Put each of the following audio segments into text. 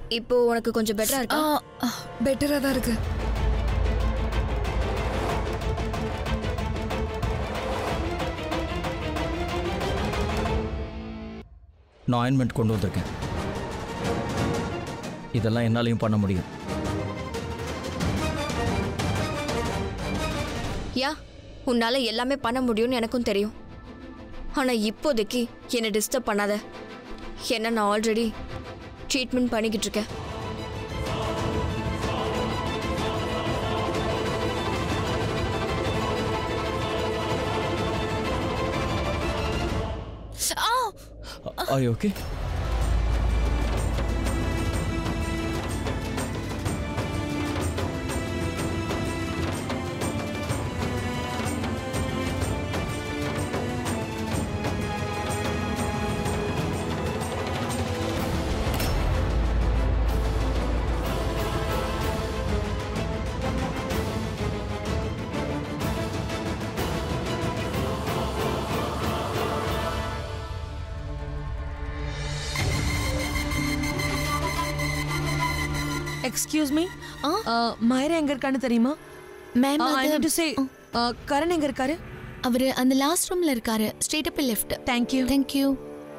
இப்போ உனக்கு கொஞ்சம் பெட்டரா இருக்கா பெட்டரா தான் இருக்கு நான் ஆயின்மெண்ட் கொண்டு வந்திருக்கேன் இதெல்லாம் என்னாலையும் பண்ண முடியும் யா உன்னால எல்லாமே பண்ண முடியும்னு எனக்கும் தெரியும் ஆனா இப்போதைக்கு என்னை டிஸ்டர்ப் பண்ணாத என்ன நான் ஆல்ரெடி ட்ரீட்மெண்ட் பண்ணிக்கிட்டு இருக்கேன் I okay excuse me Mayra எங்க இருக்கான்னு தெரியுமா ma'am I need to say Karan எங்க இருக்காரு அவரு அந்த லாஸ்ட் ரூம்ல இருக்காரு straight up left thank you thank you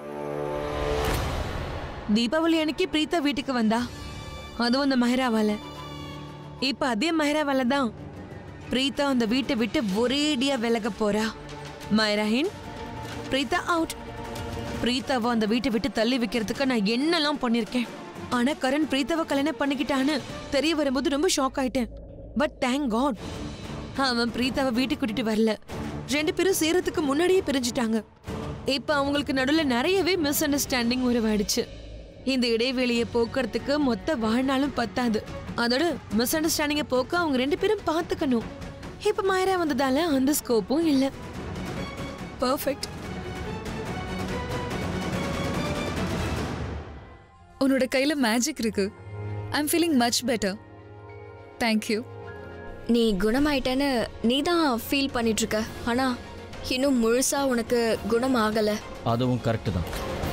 Deepavali அன்னைக்கு பிரீதா வீட்டுக்கு வந்தா அதுவும் அந்த மெஹராவால இப்ப அதே மெஹராவால தான் பிரீதா அந்த வீட்டை விட்டு ஒரேடியா விலக போறா மைராஹின் பிரீதா அவுட் பிரீதாவை அந்த வீட்டை விட்டு தள்ளி வைக்கிறதுக்கு நான் என்னெல்லாம் பண்ணிருக்கேன் ஆனா கரண் பிரீதாவை கல்யாணம் பண்ணிக்கிட்டான்னு தெரிய வரும்போது ரொம்ப ஷாக் ஆயிட்டேன் பட் தேங்க் காட் அவன் பிரீதாவை வீட்டுக்கு கூட்டிட்டு வரல ரெண்டு பேரும் சேரத்துக்கு முன்னாடியே பிரிஞ்சுட்டாங்க இப்ப அவங்களுக்கு நடுவுல நிறையவே மிஸ் அண்டர்ஸ்டாண்டிங் உருவாயிடுச்சு இந்த இடைவெளியை போக்குறதுக்கு மொத்த வாழ்நாளும் பத்தாது அதோட மிஸ் அண்டர்ஸ்டாண்டிங்கை போக்க அவங்க ரெண்டு பேரும் பார்த்துக்கணும் இப்ப மாயரா வந்ததால அந்த ஸ்கோப்பும் இல்ல பர்ஃபெக்ட் உன்னோட கையில மேஜிக் இருக்கு I am feeling much better thank you நீ குணமாயிட்டேன்னு நீ தான் ஃபீல் பண்ணிட்டு இருக்க ஆனா இன்னும் முழுசா உனக்கு குணம் ஆகல அதுவும் கரெக்டு தான்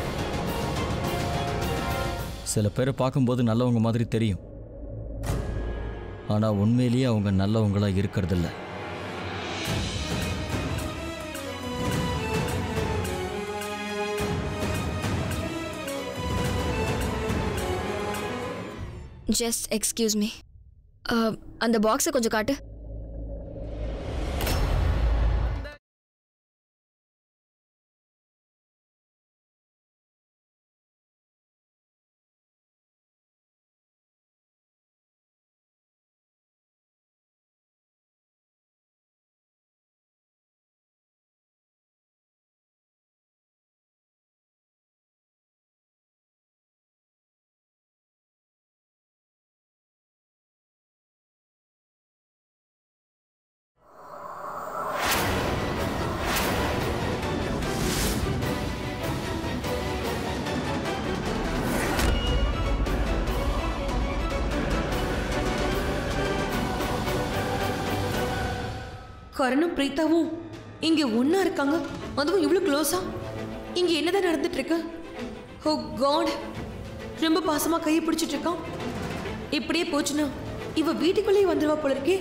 சில பேரை பார்க்கும்போது நல்லவங்க மாதிரி தெரியும் ஆனால் உண்மையிலேயே அவங்க நல்லவங்களா இருக்கிறதில்ல ஜஸ்ட் எக்ஸ்கியூஸ் மீ அந்த பாக்ஸை கொஞ்சம் காட்டு கரணும் பிரீதாவும் இங்க ஒண்ணா இருக்காங்க அதுவும் இவ்வளவு க்ளோஸா இங்க என்னதான் நடந்துட்டு இருக்கு ஓ காட் ரொம்ப பாசமா கையை பிடிச்சிட்டு இருக்கான் இப்படியே போச்சுன்னா இவ வீட்டுக்குள்ளேயே வந்துருவா போல இருக்கே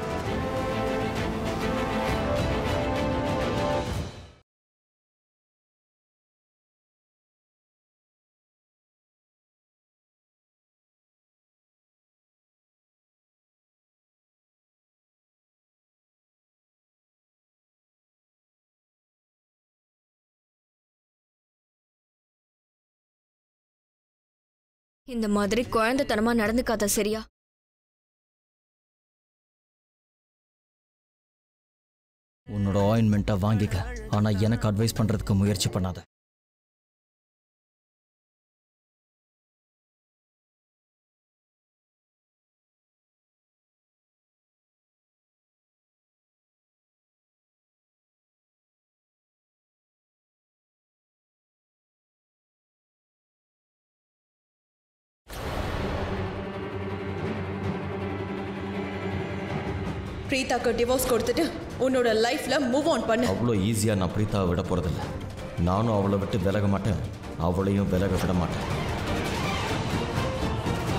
இந்த மாதிரி குழந்தைத்தனமா நடந்துக்காத சரியா உன்னோட ஆயின்மெண்ட்டை வாங்கிக்க ஆனால் எனக்கு அட்வைஸ் பண்ணுறதுக்கு முயற்சி பண்ணாத பிரீதாக்கு டிவோர்ஸ் கொடுத்துட்டு உன்னோட லைஃப்ல மூவ் ஆன் பண்ணு அவ்வளோ ஈஸியாக நான் பிரீத்தாவை விட போகிறதில்ல நானும் அவளை விட்டு விலக மாட்டேன் அவளையும் விலக விட மாட்டேன்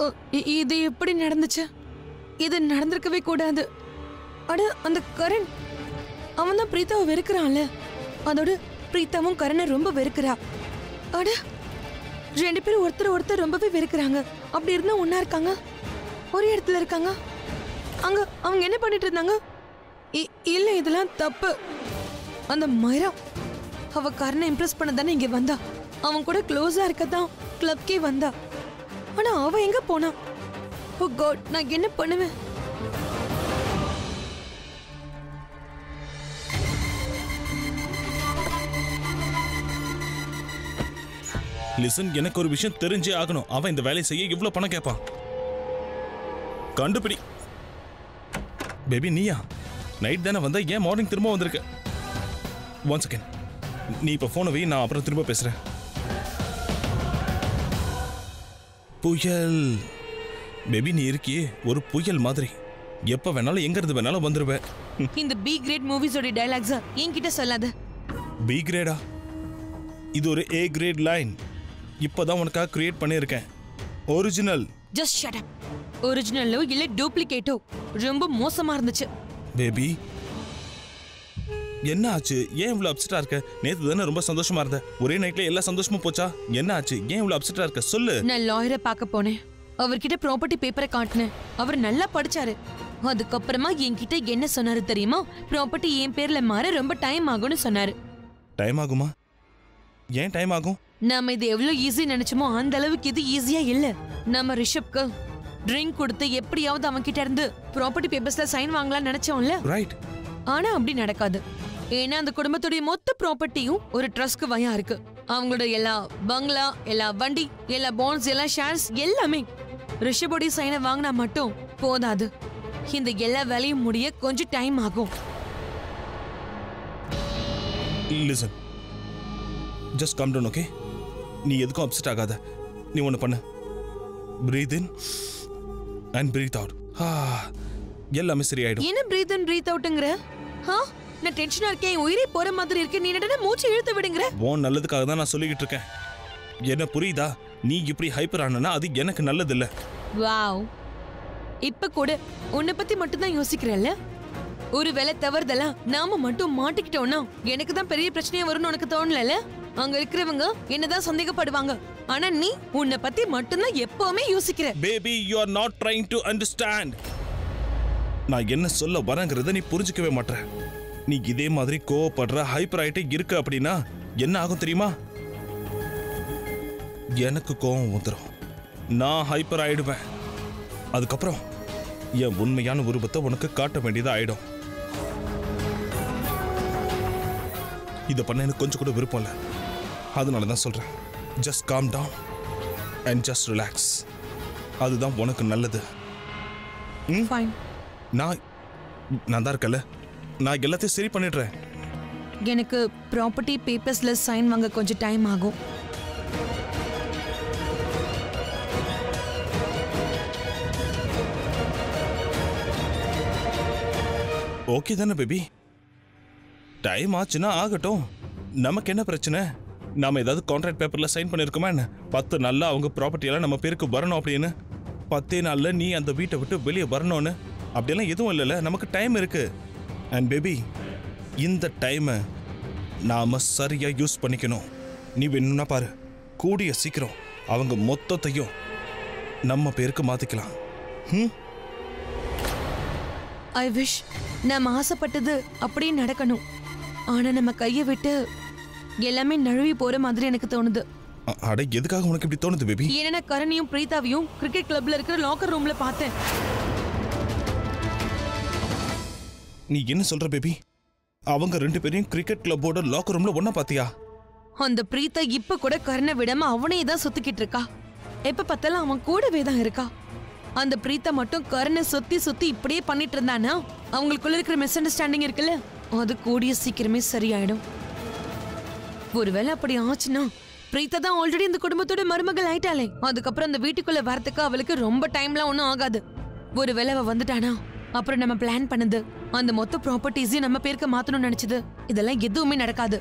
இ- இது எப்படி நடந்துச்சு இது நடந்திருக்கவே கூடாது அட அந்த கரண் அவன் தான் பிரீத்தாவை வெறுக்கிறான்ல அதோட பிரீத்தாவும் கரனை ரொம்ப வெறுக்கிறா அட ரெண்டு பேரும் ஒருத்தர் ஒருத்தர் ரொம்பவே வெறுக்கிறாங்க அப்படி இருந்தா ஒண்ணா இருக்காங்க ஒரே இடத்துல இருக்காங்க அங்க அவங்க என்ன பண்ணிட்டு இருந்தாங்க இ- இல்ல இதெல்லாம் தப்பு அந்த மைரா அவ கரனை இம்ப்ரெஸ் பண்ண தானே இங்க வந்தா அவன் கூட க்ளோஸா இருக்கதான் கிளப்கே வந்தா ஆனா அவ எங்க போனா ஓ காட் நான் என்ன பண்ணுவேன் லிசன் எனக்கு ஒரு விஷயம் தெரிஞ்சே ஆகணும் அவன் இந்த வேலையை செய்ய இவ்வளவு பணம் கேட்பான் கண்டுபிடி பேபி நீயா நைட் தானே வந்த ஏன் மார்னிங் திரும்ப வந்திருக்க ஒன் செகண்ட் நீ இப்போ ஃபோனை வை நான் அப்புறம் திரும்ப பேசுறேன் புயல் பேபி நீ இருக்கியே ஒரு புயல் மாதிரி எப்ப வேணாலும் எங்க இருந்து வேணாலும் வந்துருவேன் இந்த பி கிரேட் மூவிஸோட டைலாக்ஸா என்கிட்ட சொல்லாத பி கிரேடா இது ஒரு ஏ கிரேட் லைன் இப்போதான் உனக்காக கிரியேட் பண்ணியிருக்கேன் ஒரிஜினல் ஜஸ்ட் ஷட் அப் ஒரிஜினலோ இல்ல டூப்ளிகேட்டோ ரொம்ப மோசமா இருந்துச்சு பேபி என்ன ஆச்சு ஏன் இவ்வளவு அப்செட்டா இருக்க நேத்து தானே ரொம்ப சந்தோஷமா இருந்த ஒரே நைட்ல எல்லா சந்தோஷமும் போச்சா என்ன ஆச்சு ஏன் இவ்வளவு அப்செட்டா இருக்க சொல்லு நான் லாயரை பார்க்க போனேன் அவர்கிட்ட ப்ராப்பர்ட்டி பேப்பரை காட்டினேன் அவர் நல்லா படிச்சாரு அதுக்கப்புறமா என்கிட்ட என்ன சொன்னாரு தெரியுமா ப்ராப்பர்ட்டி என் பேர்ல மாற ரொம்ப டைம் ஆகும்னு சொன்னாரு டைம் ஆகுமா ஏன் டைம் ஆகும் நாம இது எவ்வளவு ஈஸி நினைச்சோமோ அந்த அளவுக்கு இது ஈஸியா இல்ல நம்ம ரிஷப்க்கு ட்ரிங்க் கொடுத்து எப்படியாவது அவன் கிட்ட இருந்து ப்ராப்பர்ட்டி பேப்பர்ஸ்ல சைன் வாங்கலாம்னு நினைச்சோம்ல ரைட் ஆனா அப்படி நடக்காது ஏன்னா அந்த குடும்பத்துடைய மொத்த ப்ராப்பர்ட்டியும் ஒரு ட்ரஸ்ட்க்கு வயா இருக்கு அவங்களோட எல்லா பங்களா எல்லா வண்டி எல்லா பாண்ட்ஸ் எல்லா ஷேர்ஸ் எல்லாமே ரிஷபோடைய சைனை வாங்கினா மட்டும் போதாது இந்த எல்லா வேலையும் முடிய கொஞ்சம் டைம் ஆகும் listen just come down okay நீ எதுக்கும் அப்செட் ஆகாத நீ ஒன்று பண்ணு breathe in and breathe out எல்லாமே சரியாயிடும் என்ன பிரீத் இன் பிரீத் அவுட்ங்கற ஹா நான் டென்ஷனா இருக்கேன் என் உயிரே போற மாதிரி இருக்கு நீ என்னடா மூச்சு இழுத்து விடுங்கற உன் நல்லதுக்காக தான் நான் சொல்லிக்கிட்டு இருக்கேன் என்ன புரியுதா நீ இப்படி ஹைப்பர் ஆனா அது எனக்கு நல்லது இல்ல வாவ் இப்ப கூட உன்னை பத்தி மட்டும் தான் யோசிக்கிறல்ல ஒருவேளை தவறுதலா நாம மட்டும் மாட்டிக்கிட்டோம்னா எனக்கு தான் பெரிய பிரச்சனையா வரும்னு உனக்கு தோணலல அங்க இருக்கிறவங்க என்னதான் சந்தேகப்படுவாங்க ஆனா நீ உன்னை பத்தி மட்டும்தான் எப்பவுமே யோசிக்கிற baby you are not trying to understand நான் என்ன சொல்ல வரேங்கிறத நீ புரிஞ்சுக்கவே மாட்ற நீ இதே மாதிரி கோவப்படுற ஹைப்பர் ஆயிட்டே இருக்க அப்படின்னா என்ன ஆகும் தெரியுமா எனக்கு கோவம் வந்துடும் நான் ஹைப்பர் ஆயிடுவேன் அதுக்கப்புறம் என் உண்மையான உருவத்தை உனக்கு காட்ட வேண்டியதா ஆயிடும் இதை பண்ண எனக்கு கொஞ்சம் கூட விருப்பம் இல்லை அதனால தான் சொல்றேன் just calm down and just relax அதுதான் உனக்கு நல்லது ஃபைன் நான் நான் தான் இருக்கல நான் எல்லாத்தையும் சரி பண்ணிடுறேன் எனக்கு ப்ராப்பர்ட்டி பேப்பர்ஸ்ல சைன் வாங்க கொஞ்சம் டைம் ஆகும் ஓகே தானே பேபி டைம் ஆச்சுன்னா ஆகட்டும் நமக்கு என்ன பிரச்சனை நாம ஏதாவது கான்ட்ராக்ட் பேப்பர்ல சைன் பண்ணிருக்கோமா என்ன பத்து நாள்ல அவங்க ப்ராப்பர்ட்டி எல்லாம் நம்ம பேருக்கு வரணும் அப்படின்னு பத்தே நாள்ல நீ அந்த வீட்டை விட்டு வெளியே வரணும்னு அப்படியெல்லாம் எதுவும் இல்லைல்ல நமக்கு டைம் இருக்கு அண்ட் பேபி இந்த டைமை நாம சரியா யூஸ் பண்ணிக்கணும் நீ வேணும்னா பாரு கூடிய சீக்கிரம் அவங்க மொத்தத்தையும் நம்ம பேருக்கு மாத்திக்கலாம் ம் ஐ விஷ் நம்ம ஆசைப்பட்டது அப்படியே நடக்கணும் ஆனா நம்ம கையை விட்டு எல்லாமே நழுவி போற மாதிரி எனக்கு தோணுது அ- அட எதுக்காக உனக்கு இப்படி தோணுது பேபி ஏன்னா கரணியும் பிரீதாவையும் கிரிக்கெட் கிளப்ல இருக்கிற லாக்கர் ரூம்ல பார்த்தேன் நீ என்ன சொல்ற பேபி அவங்க ரெண்டு பேரையும் கிரிக்கெட் கிளப்போட லாக்கர் ரூம்ல ஒண்ணா பாத்தியா அந்த பிரீதா இப்ப கூட கர்ண விடாம அவனே தான் சுத்திக்கிட்டு இருக்கா எப்ப பார்த்தாலும் அவன் கூடவே தான் இருக்கா அந்த பிரீதா மட்டும் கர்ண சுத்தி சுத்தி இப்படியே பண்ணிட்டு இருந்தானா அவங்களுக்குள்ள இருக்கிற மிஸ் அண்டர்ஸ்டாண்டிங் இருக்குல்ல அது கூடிய சீக்கிரமே சரியாயிடும் ஒருவேளை அப்படி ஆச்சுன்னா பிரீதா தான் ஆல்ரெடி இந்த குடும்பத்தோட மருமகள் ஆயிட்டாளே அதுக்கப்புறம் அந்த வீட்டுக்குள்ள வரதுக்கு அவளுக்கு ரொம்ப டைம்லாம் ஒன்றும் ஆகாது ஒருவேளை அவ வந்துட்டானா அப்புறம் நம்ம பிளான் பண்ணது அந்த மொத்த ப்ராப்பர்ட்டிஸையும் நம்ம பேருக்கு மாத்தணும்னு நினைச்சது இதெல்லாம் எதுவுமே நடக்காது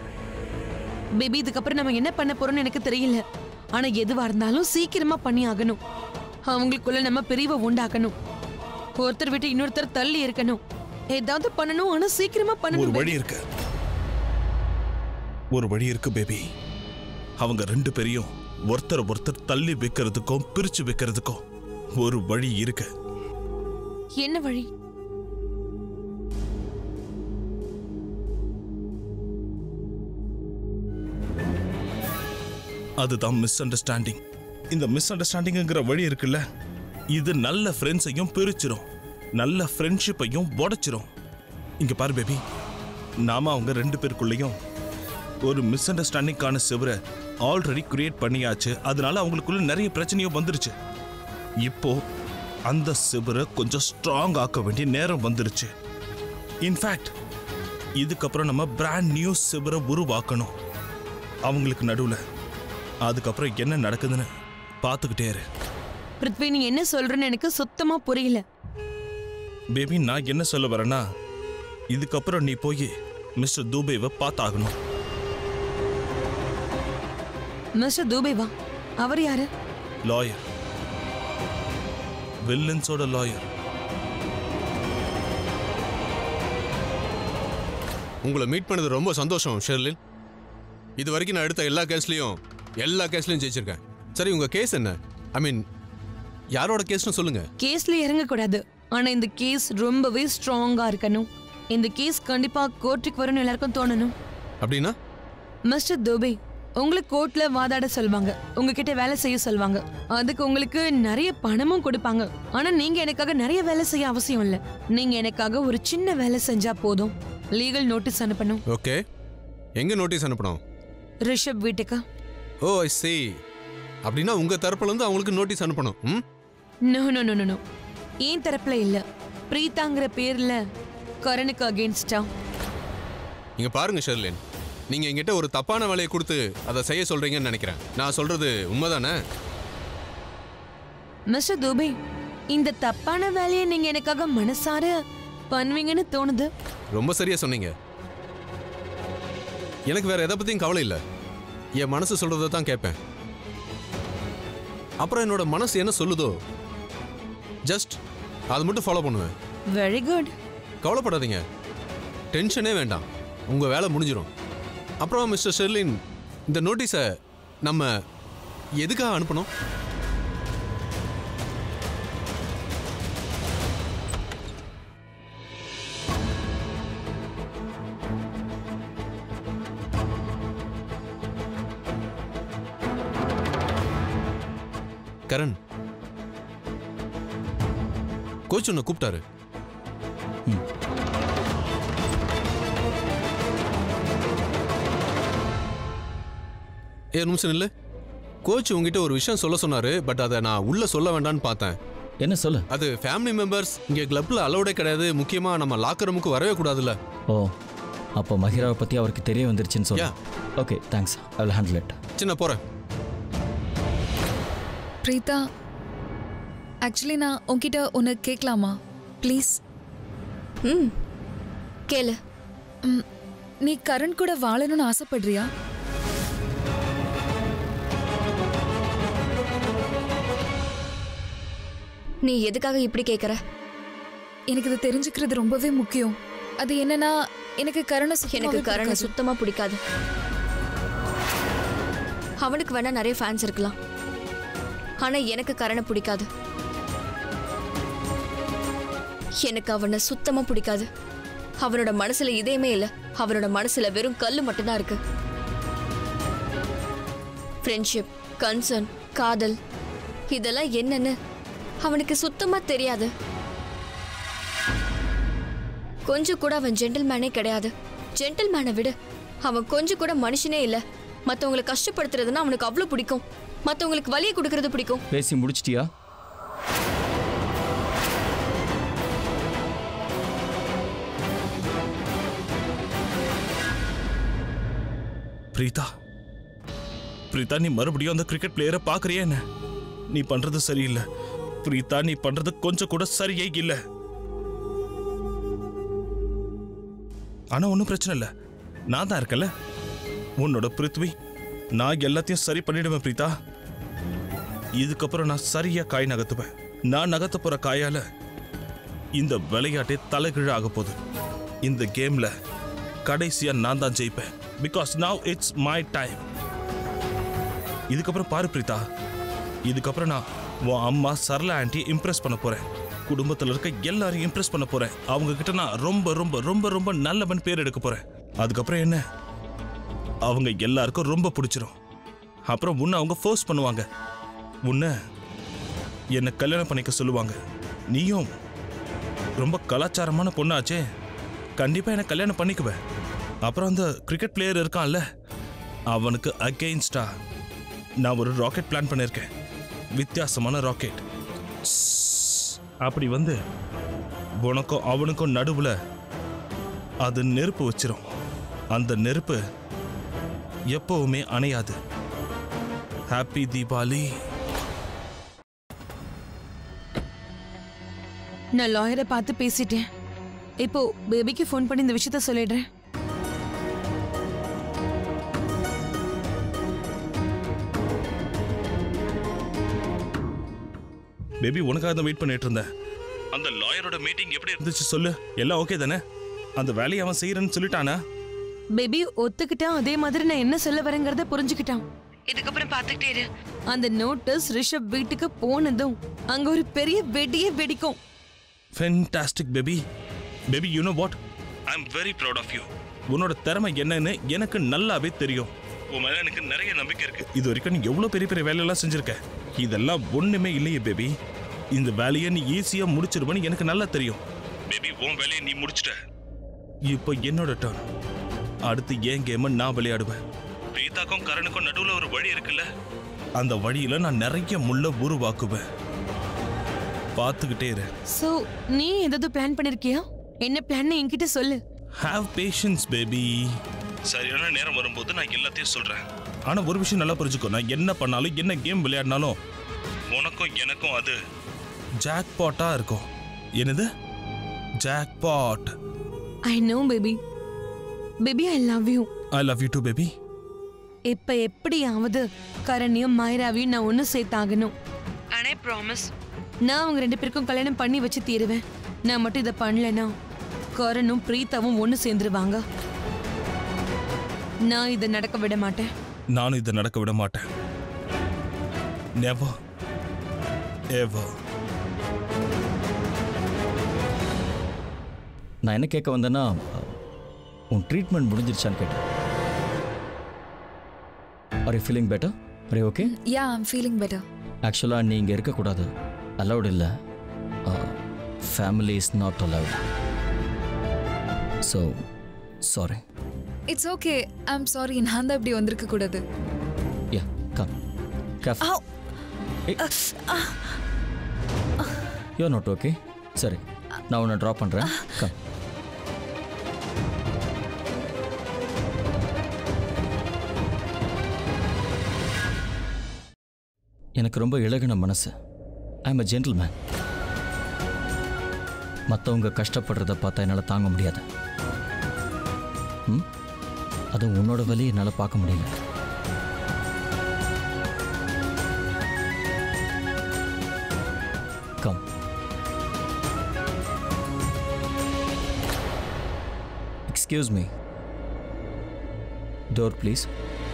பேபி இதுக்கப்புறம் நம்ம என்ன பண்ண போறோம்னு எனக்கு தெரியல ஆனா எதுவா இருந்தாலும் சீக்கிரமா பண்ணி ஆகணும் அவங்களுக்குள்ள நம்ம பிரிவை உண்டாக்கணும் ஒருத்தர் விட்டு இன்னொருத்தர் தள்ளி இருக்கணும் ஏதாவது பண்ணணும் ஆனா சீக்கிரமா ஒரு பண்ணணும் வழி இருக்கு ஒரு வழி இருக்கு பேபி அவங்க ரெண்டு பேரையும் ஒருத்தர் ஒருத்தர் தள்ளி வைக்கிறதுக்கும் பிரிச்சு வைக்கிறதுக்கும் ஒரு வழி இருக்கு என்ன வழி அதுதான் மிஸ் அண்டர்ஸ்டாண்டிங் இந்த மிஸ் அண்டர்ஸ்டாண்டிங்கிற வழி இருக்குல்ல இது நல்ல ஃப்ரெண்ட்ஸையும் பிரிச்சிரும் நல்ல ஃப்ரெண்ட்ஷிப்பையும் உடைச்சிரும் இங்க பாரு பேபி நாம அவங்க ரெண்டு பேருக்குள்ளேயும் ஒரு மிஸ் அண்டர்ஸ்டாண்டிங்கான சிவரை ஆல்ரெடி கிரியேட் பண்ணியாச்சு அதனால அவங்களுக்குள்ள நிறைய பிரச்சனையும் வந்துருச்சு இப்போ அந்த சிவரை கொஞ்சம் ஸ்ட்ராங் ஆக்க வேண்டிய நேரம் வந்துருச்சு இன்ஃபேக்ட் இதுக்கப்புறம் நம்ம பிராண்ட் நியூ சிவரை உருவாக்கணும் அவங்களுக்கு நடுவுல அதுக்கப்புறம் என்ன நடக்குதுன்னு பார்த்துக்கிட்டே இரு பிருத்வி நீ என்ன சொல்றன்னு எனக்கு சுத்தமா புரியல பேபி நான் என்ன சொல்ல வரேன்னா இதுக்கப்புறம் நீ போய் மிஸ்டர் தூபேவை பார்த்தாகணும் மிஸ்டர் தூபேவா அவர் யாரு லாயர் வில்லன்ஸோட லாயர் உங்களை மீட் பண்ணது ரொம்ப சந்தோஷம் ஷெர்லின் இது வரைக்கும் நான் எடுத்த எல்லா கேஸ்லையும் எல்லா கேஸ்லையும் ஜெயிச்சிருக்கேன் சரி உங்க கேஸ் என்ன ஐ மீன் யாரோட கேஸ்னு சொல்லுங்க கேஸ்ல இறங்க கூடாது ஆனா இந்த கேஸ் ரொம்பவே ஸ்ட்ராங்கா இருக்கணும் இந்த கேஸ் கண்டிப்பா கோர்ட்டுக்கு வரும்னு எல்லாருக்கும் தோணணும் அப்படின்னா மிஸ்டர் தோபே உங்களை கோர்ட்ல வாதாட சொல்வாங்க உங்ககிட்ட வேலை செய்ய சொல்வாங்க அதுக்கு உங்களுக்கு நிறைய பணமும் கொடுப்பாங்க ஆனா நீங்க எனக்காக நிறைய வேலை செய்ய அவசியம் இல்ல நீங்க எனக்காக ஒரு சின்ன வேலை செஞ்சா போதும் லீகல் நோட்டீஸ் அனுப்பணும் ஓகே எங்க நோட்டீஸ் அனுப்பணும் ரிஷப் வீட்டுக்கு ஓ ஐ see அப்படின்னா உங்க தரப்புல இருந்து அவங்களுக்கு நோட்டீஸ் அனுப்பணும் ம் நோ நோ நோ நோ ஏன் தரப்புல இல்ல பிரீதாங்கிற பேர்ல கரனுக்கு அகேன்ஸ்டா இங்க பாருங்க ஷெர்லின் நீங்க என்கிட்ட ஒரு தப்பான வேலையை கொடுத்து அதை செய்ய சொல்றீங்கன்னு நினைக்கிறேன் நான் சொல்றது உண்மைதானே மிஸ்டர் தூபே இந்த தப்பான வேலையை நீங்க எனக்காக மனசார பண்ணுவீங்கன்னு தோணுது ரொம்ப சரியா சொன்னீங்க எனக்கு வேற எதை பத்தியும் கவலை இல்லை என் மனசு சொல்றதை தான் கேட்பேன் அப்புறம் என்னோட மனசு என்ன சொல்லுதோ ஜஸ்ட் அதை மட்டும் ஃபாலோ பண்ணுவேன் வெரி குட் கவலைப்படாதீங்க டென்ஷனே வேண்டாம் உங்கள் வேலை முடிஞ்சிடும் அப்புறம் மிஸ்டர் ஷெர்லின் இந்த நோட்டீஸை நம்ம எதுக்காக அனுப்பணும் கரண் கோச் உன்னை கூப்பிட்டாரு ஏ ஒரு நிமிஷம் இல்லை கோச் உங்ககிட்ட ஒரு விஷயம் சொல்ல சொன்னாரு பட் அதை நான் உள்ள சொல்ல வேண்டாம்னு பார்த்தேன் என்ன சொல்லு அது ஃபேமிலி மெம்பர்ஸ் இங்கே கிளப்ல அலௌடே கிடையாது முக்கியமா நம்ம லாக்கர் ரூமுக்கு வரவே கூடாதுல்ல ஓ அப்போ மஹிராவை பற்றி அவருக்கு தெரிய வந்துருச்சுன்னு சொல்லு Yeah. Okay thanks I will handle it சின்ன போறேன் பிரீதா ஆக்சுவலி நான் உன்கிட்ட ஒன்று கேட்கலாமா ப்ளீஸ் ம் கேளு நீ கரண் கூட வாழணும்னு ஆசைப்படுறியா நீ எதுக்காக இப்படி கேட்குற எனக்கு இது தெரிஞ்சுக்கிறது ரொம்பவே முக்கியம் அது என்னன்னா எனக்கு கரணை எனக்கு சுத்தமாவே கரணை பிடிக்காது. சுத்தமா பிடிக்காது அவனுக்கு வேணா நிறைய ஃபேன்ஸ் இருக்கலாம் ஆனா எனக்கு கரணை பிடிக்காது எனக்கு அவனை சுத்தமா பிடிக்காது அவனோட மனசுல இதயமே இல்ல அவனோட மனசுல வெறும் கல்லு மட்டும்தான் இருக்கு ஃப்ரெண்ட்ஷிப் கன்சர்ன் காதல் இதெல்லாம் என்னன்னு அவனுக்கு சுத்தமா தெரியாது கொஞ்சம் கூட அவன் ஜென்டில்மேனே கிடையாது ஜென்டில்மேனை விடு அவன் கொஞ்சம் கூட மனுஷனே இல்ல மத்தவங்களை கஷ்டப்படுத்துறதுன்னா அவனுக்கு அவ்வளவு பிடிக்கும் மத்தவங்களுக்கு வலியை கொடுக்கறது பிடிக்கும் பேசி முடிச்சிட்டியா பிரீதா பிரீதா நீ மறுபடியும் அந்த கிரிக்கெட் பிளேயரை பார்க்கறியா என்ன நீ பண்றது சரியில்லை பிரீதா நீ பண்றது கொஞ்சம் கூட சரியே இல்ல ஆனா ஒன்றும் பிரச்சனை இல்லை நான் தான் இருக்கல உன்னோட பிருத்வி நான் எல்லாத்தையும் சரி பண்ணிடுவேன் பிரீதா இதுக்கப்புறம் நான் சரியா காய் நகர்த்துவேன் நான் நகர்த்த போற காயால இந்த விளையாட்டே தலைகீழ ஆக போகுது இந்த கேம்ல கடைசியா நான் தான் ஜெயிப்பேன் because now it's my time இதுக்கப்புறம் பாரு பிரீதா இதுக்கப்புறம் நான் உன் அம்மா சரளா ஆண்டி இம்ப்ரெஸ் பண்ண போறேன் குடும்பத்தில் இருக்க எல்லாரையும் இம்ப்ரெஸ் பண்ண போறேன் அவங்க கிட்ட நான் ரொம்ப ரொம்ப ரொம்ப ரொம்ப நல்லவன் பேர் எடுக்க போறேன் அதுக்கப்புறம் என்ன அவங்க எல்லாருக்கும் ரொம்ப பிடிச்சிரும் அப்புறம் உன்னை அவங்க ஃபோர்ஸ் பண்ணுவாங்க உன்னை என்னை கல்யாணம் பண்ணிக்க சொல்லுவாங்க நீயும் ரொம்ப கலாச்சாரமான பொண்ணாச்சே கண்டிப்பா என்ன கல்யாணம் பண்ணிக்குவேன் அப்புறம் அந்த கிரிக்கெட் பிளேயர் இருக்கான்ல அவனுக்கு அகெயின்ஸ்டா நான் ஒரு ராக்கெட் பிளான் பண்ணியிருக்கேன் வித்தியாசமான ராக்கெட் அப்படி வந்து உனக்கும் அவனுக்கும் நடுவுல அது நெருப்பு வச்சிரும் அந்த நெருப்பு எப்பவுமே அணையாது ஹாப்பி தீபாவளி நான் லாயரை பார்த்து பேசிட்டேன் இப்போ பேபிக்கு ஃபோன் பண்ணி இந்த விஷயத்த சொல்லிடுறேன் பேபி உனக்காக தான் வெயிட் பண்ணிட்டு இருந்தேன் அந்த லாயரோட மீட்டிங் எப்படி இருந்துச்சு சொல்லு எல்லாம் ஓகே தானே அந்த வேலையை அவன் செய்யறேன்னு சொல்லிட்டானா பேபி ஒத்துக்கிட்டான் அதே மாதிரி நான் என்ன சொல்ல வரேங்கிறத புரிஞ்சுக்கிட்டான் இதுக்கப்புறம் பார்த்துக்கிட்டே இரு அந்த நோட்டீஸ் ரிஷப் வீட்டுக்கு போனதும் அங்க ஒரு பெரிய வெடியே வெடிக்கும் fantastic baby baby you know what I am very proud of you உன்னோட திறமை என்னன்னு எனக்கு நல்லாவே தெரியும் உன் மேல எனக்கு நிறைய நம்பிக்கை இருக்கு இது வரைக்கும் நீ எவ்வளவு பெரிய பெரிய வேலையெல்லாம் செஞ்சிருக்க இதெல்லாம் ஒண்ணுமே இல்லையே பேபி இந்த வேலையை நீ ஈஸியா முடிச்சிருவன்னு எனக்கு நல்லா தெரியும் பேபி உன் வேலையை நீ முடிச்சிட்ட இப்போ என்னோட டர்ன் அடுத்து ஏன் கேம் நான் விளையாடுவேன் பிரீதாக்கும் கரனுக்கும் நடுவுல ஒரு வழி இருக்குல்ல அந்த வழியில நான் நிறைய முள்ள உருவாக்குவேன் பார்த்துக்கிட்டே இரு சோ நீ ஏதாவது பிளான் பண்ணிருக்கியா என்ன பிளான் என்கிட்ட சொல்லு ஹாவ் பேஷன்ஸ் பேபி சரியான நேரம் வரும்போது நான் எல்லாத்தையும் சொல்றேன் ஆனா ஒரு விஷயம் நல்லா புரிஞ்சுக்கோ நான் என்ன பண்ணாலும் என்ன கேம் விளையாடினாலும் உனக்கும் எனக்கும் அது ஜாக்பாட்டா இருக்கும் என்னது jackpot I know baby baby I love you I love you too baby இப்ப எப்படியாவது கரணியும் மைராவையும் நான் ஒன்று சேர்த்தாகணும் ஆனா ப்ராமிஸ் நான் அவங்க ரெண்டு பேருக்கும் கல்யாணம் பண்ணி வச்சு தீருவேன் நான் மட்டும் இதை பண்ணலனா கரணும் பிரீத்தாவும் ஒன்று சேர்ந்துருவாங்க நான் இதை நடக்க விட மாட்டேன் நானும் இதை நடக்க விட மாட்டேன் நெவர் எவர் நான் என்ன கேட்க வந்தேன்னா உன் ட்ரீட்மெண்ட் முடிஞ்சிருச்சான்னு கேட்டேன் ஆர் யூ ஃபீலிங் பெட்டர் அரே okay yeah I'm feeling better ஆக்சுவலாக நீ இங்கே இருக்கக்கூடாது அலௌட் இல்லை family is not allowed so sorry it's okay I'm sorry நான் தான் இப்படி வந்திருக்க கூடாது yeah come cough you not okay சரி நான் உன்னை ட்ராப் பண்ணுறேன் கம் எனக்கு ரொம்ப இழகின மனசு ஐ எம் அ ஜென்டில்மேன் மற்றவங்க கஷ்டப்படுறத பார்த்தா என்னால் தாங்க முடியாது ம் அதுவும் உன்னோட வலி என்னால் பார்க்க முடியல come excuse me door please